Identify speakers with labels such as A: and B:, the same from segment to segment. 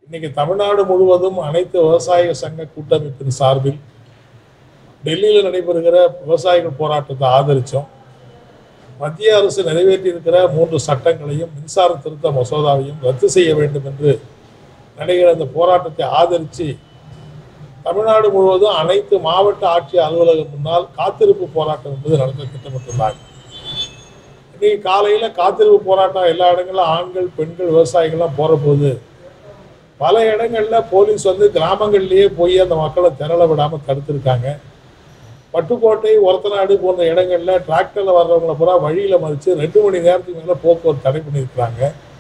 A: இன்னைக்கு தமிழ்நாடு முழுவதும் அனைத்து விவசாய சங்க கூட்டமைப்பின் சார்பில் டெல்லியில் நடைபெறுகிற விவசாயிகள் போராட்டத்தை ஆதரித்தோம் மத்திய அரசு நிறைவேற்றியிருக்கிற மூன்று சட்டங்களையும் மின்சார திருத்த மசோதாவையும் ரத்து செய்ய வேண்டும் என்று நடைகிற அந்த போராட்டத்தை ஆதரித்து தமிழ்நாடு முழுவதும் அனைத்து மாவட்ட ஆட்சியர் அலுவலகம் முன்னால் காத்திருப்பு போராட்டம் என்பது நடத்த திட்டமிட்டுள்ளாங்க இன்னைக்கு காலையில் காத்திருப்பு போராட்டம் எல்லா இடங்களிலும் ஆண்கள் பெண்கள் விவசாயிகள்லாம் போகிற போது பல இடங்கள்ல போலீஸ் வந்து கிராமங்கள்லேயே போய் அந்த மக்களை திரள விடாமல் தடுத்திருக்காங்க பட்டுக்கோட்டை ஒரத்தநாடு போன்ற இடங்கள்ல டிராக்டர்ல வர்றவங்களை பூரா வழியில மறித்து ரெண்டு மணி நேரத்துக்கு மேல போக்குவரத்து தடை பண்ணியிருக்கிறாங்க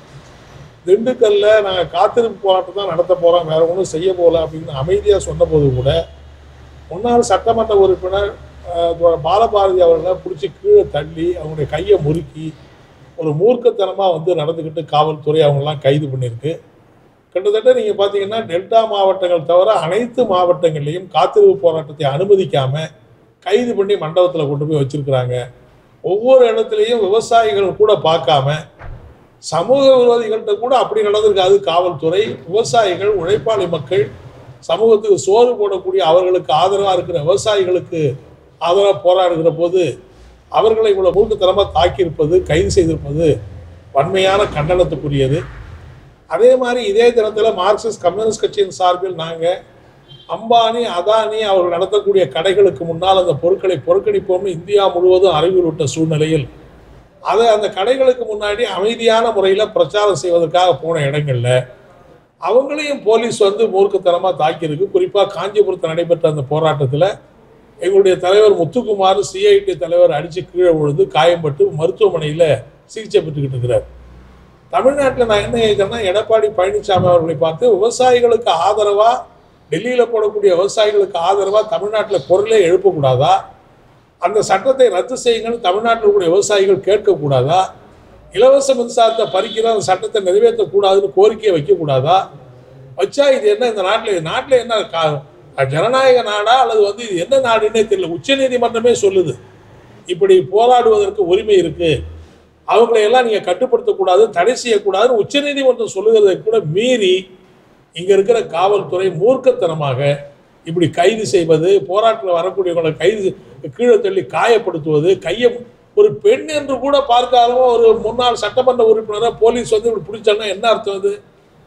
A: திண்டுக்கல்ல நாங்கள் காத்திருப்பு போராட்டம் தான் நடத்த போறோம் வேற ஒன்றும் செய்ய போகல அப்படின்னு அமைதியா சொன்னபோது கூட முன்னாள் சட்டமன்ற உறுப்பினர் அஹ், பாலபாரதி அவர்களை பிடிச்சி கீழே தள்ளி அவங்களுடைய கையை முறுக்கி ஒரு மூர்க்கத்தனமா வந்து நடந்துக்கிட்டு காவல்துறை அவங்கெல்லாம் கைது பண்ணியிருக்கு கிட்டத்தட்ட நீங்க பாத்தீங்கன்னா டெல்டா மாவட்டங்கள் தவிர அனைத்து மாவட்டங்கள்லையும் காத்திருப்பு போராட்டத்தை அனுமதிக்காம கைது பண்ணி மண்டபத்தில் கொண்டு போய் வச்சிருக்கிறாங்க ஒவ்வொரு இடத்துலையும் விவசாயிகள் கூட பார்க்காம சமூக விரோதிகள்கிட்ட கூட அப்படி நடந்திருக்காது காவல்துறை விவசாயிகள் உழைப்பாளி மக்கள் சமூகத்துக்கு சோறு போடக்கூடிய அவர்களுக்கு ஆதரவாக இருக்கிற விவசாயிகளுக்கு ஆதரவாக போராடுகிற போது அவர்களை இவ்வளவு மூர்க்கத்தனமாக தாக்கியிருப்பது கைது செய்திருப்பது வன்மையான கண்டனத்துக்குரியது அதே மாதிரி இதே தினத்தில் மார்க்சிஸ்ட் கம்யூனிஸ்ட் கட்சியின் சார்பில் நாங்கள் அம்பானி அதானி அவர்கள் நடத்தக்கூடிய கடைகளுக்கு முன்னால் அந்த பொருட்களை புறக்கணிப்போம்னு இந்தியா முழுவதும் அறிவியல் விட்ட சூழ்நிலையில் அதை அந்த கடைகளுக்கு முன்னாடி அமைதியான முறையில் பிரச்சாரம் செய்வதற்காக போன இடங்கள்ல அவங்களையும் போலீஸ் வந்து மூர்க்கத்தனமாக தாக்கியிருக்கு குறிப்பாக காஞ்சிபுரத்தில் நடைபெற்ற அந்த போராட்டத்தில் எங்களுடைய தலைவர் முத்துக்குமார் சிஐடி தலைவர் அடித்து கீழே விழுந்து காயம்பட்டு மருத்துவமனையில் சிகிச்சை பெற்றுக்கிட்டு இருக்கிறார் தமிழ்நாட்டில் நான் என்ன கேட்குறேன்னா எடப்பாடி பழனிசாமி அவர்களை பார்த்து விவசாயிகளுக்கு ஆதரவாக டெல்லியில் போடக்கூடிய விவசாயிகளுக்கு ஆதரவாக தமிழ்நாட்டில் குரலே எழுப்பக்கூடாதா அந்த சட்டத்தை ரத்து செய்யுங்கன்னு தமிழ்நாட்டில் கூடிய விவசாயிகள் கேட்கக்கூடாதா இலவச மின்சாரத்தை பறிக்கிற அந்த சட்டத்தை நிறைவேற்றக்கூடாதுன்னு கோரிக்கையை வைக்கக்கூடாதா வச்சா இது என்ன இந்த நாட்டில் நாட்டில் என்ன கா- ஜனநாயக நாடா அல்லது வந்து இது என்ன நாடுன்னே தெரியல உச்சநீதிமன்றமே சொல்லுது இப்படி போராடுவதற்கு உரிமை இருக்கு அவங்களை எல்லாம் நீங்க கட்டுப்படுத்தக்கூடாது தடை செய்யக்கூடாதுன்னு உச்சநீதிமன்றம் சொல்லுகிறதை கூட மீறி இங்க இருக்கிற காவல்துறை மூர்க்கத்தனமாக இப்படி கைது செய்வது போராட்டத்தில் வரக்கூடியவங்களை கைது கீழே தள்ளி காயப்படுத்துவது கையை ஒரு பெண் என்று கூட பார்க்காதவங்க ஒரு முன்னாள் சட்டமன்ற உறுப்பினரை போலீஸ் வந்து இப்படி பிடிச்சாங்கன்னா என்ன அர்த்தம் அது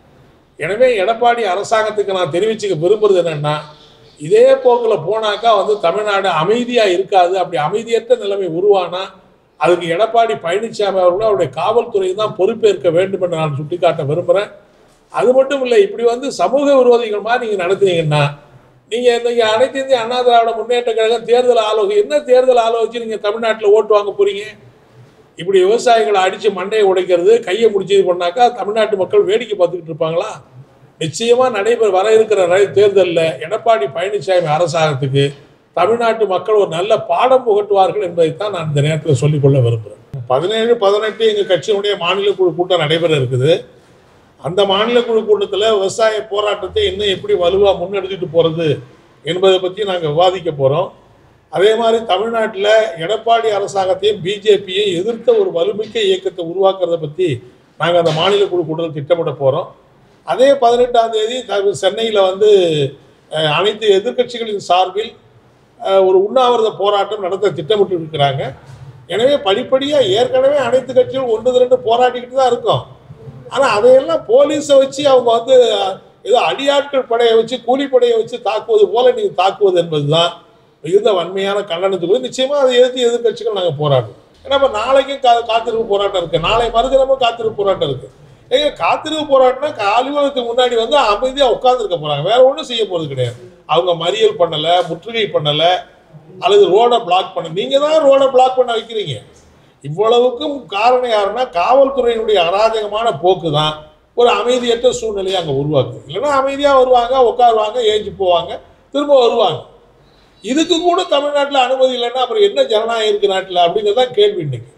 A: எனவே எடப்பாடி அரசாங்கத்துக்கு நான் தெரிவிச்சுக்க விரும்புறது என்னன்னா இதே போக்கில் போனாக்கா வந்து தமிழ்நாடு அமைதியாக இருக்காது அப்படி அமைதியற்ற நிலைமை உருவானா அதுக்கு எடப்பாடி பழனிசாமி அவர்களும் அவருடைய காவல்துறை தான் பொறுப்பேற்க வேண்டும் என்று நான் சுட்டிக்காட்ட விரும்புகிறேன் அது மட்டும் இல்லை இப்படி வந்து சமூக விரோதிகள் மாதிரி நீங்கள் நடத்துனீங்கன்னா நீங்கள் இன்னைக்கு அனைத்து இந்திய அண்ணா திராவிட முன்னேற்ற கழகம் தேர்தல் ஆலோசனை என்ன தேர்தல் ஆலோசிச்சு நீங்கள் தமிழ்நாட்டில் ஓட்டு வாங்க போறீங்க இப்படி விவசாயிகளை அடித்து மண்டையை உடைக்கிறது கையை முடிச்சு இது பண்ணாக்கா தமிழ்நாட்டு மக்கள் வேடிக்கை பார்த்துக்கிட்டு இருப்பாங்களா நிச்சயமா நடைபெற வர இருக்கிற ர- தேர்தல்ல எடப்பாடி பழனிசாமி அரசாங்கத்துக்கு தமிழ்நாட்டு மக்கள் ஒரு நல்ல பாடம் புகட்டுவார்கள் என்பதைத்தான் நான் இந்த நேரத்தில் சொல்லிக்கொள்ள விரும்புகிறேன் பதினேழு பதினெட்டு எங்கள் கட்சியினுடைய மாநில குழு கூட்டம் நடைபெற இருக்குது அந்த மாநில குழு கூட்டத்தில் விவசாய போராட்டத்தை இன்னும் எப்படி வலுவாக முன்னெடுத்துட்டு போகிறது என்பதை பற்றி நாங்கள் விவாதிக்க போகிறோம் அதே மாதிரி தமிழ்நாட்டில் எடப்பாடி அரசாங்கத்தையும் பிஜேபியும் எதிர்த்த ஒரு வலுமிக்க இயக்கத்தை உருவாக்குறத பற்றி நாங்கள் அந்த மாநில குழு கூட்டத்தில் திட்டமிட போகிறோம் அதே பதினெட்டாம் தேதி த- சென்னையில் வந்து அஹ், அனைத்து எதிர்க்கட்சிகளின் சார்பில் அஹ், ஒரு உண்ணாவிரத போராட்டம் நடத்த திட்டமிட்டு இருக்கிறாங்க எனவே படிப்படியாக ஏற்கனவே அனைத்து கட்சிகளும் ஒன்று திரண்டு போராடிக்கிட்டு தான் இருக்கோம் ஆனால் அதையெல்லாம் போலீஸை வச்சு அவங்க வந்து அஹ், ஏதோ அடியாட்கள் படையை வச்சு கூலிப்படையை வச்சு தாக்குவது போல நீங்கள் தாக்குவது என்பதுதான் மிகுந்த வன்மையான கண்டனத்துக்கு நிச்சயமாக அதை எதிர்த்து எதிர்க்கட்சிகள் நாங்கள் போராடுவோம் ஏன்னா இப்போ நாளைக்கும் கா காத்திருப்பு போராட்டம் இருக்குது நாளை மறுதினமும் காத்திருப்பு போராட்டம் இருக்குது ஏங்க காத்திருப்பு போராட்டம்னா அலுவலகத்துக்கு முன்னாடி வந்து அமைதியாக உட்காந்துருக்க போகிறாங்க வேற ஒன்றும் செய்ய போகிறது கிடையாது அவங்க மறியல் பண்ணலை முற்றுகை பண்ணலை அல்லது ரோடை பிளாக் பண்ண நீங்கள் தான் ரோடை பிளாக் பண்ண வைக்கிறீங்க இவ்வளவுக்கும் காரணம் யாருன்னா காவல்துறையினுடைய அராஜகமான போக்கு தான் ஒரு அமைதியற்ற சூழ்நிலையை அங்கே உருவாக்குது இல்லைன்னா அமைதியாக வருவாங்க உட்காருவாங்க ஏஞ்சி போவாங்க திரும்ப வருவாங்க இதுக்கு கூட தமிழ்நாட்டில் அனுமதி இல்லைன்னா அப்புறம் என்ன ஜனநாயகம் இருக்கு நாட்டில் அப்படிங்கிறது தான் கேள்வி இன்னைக்கு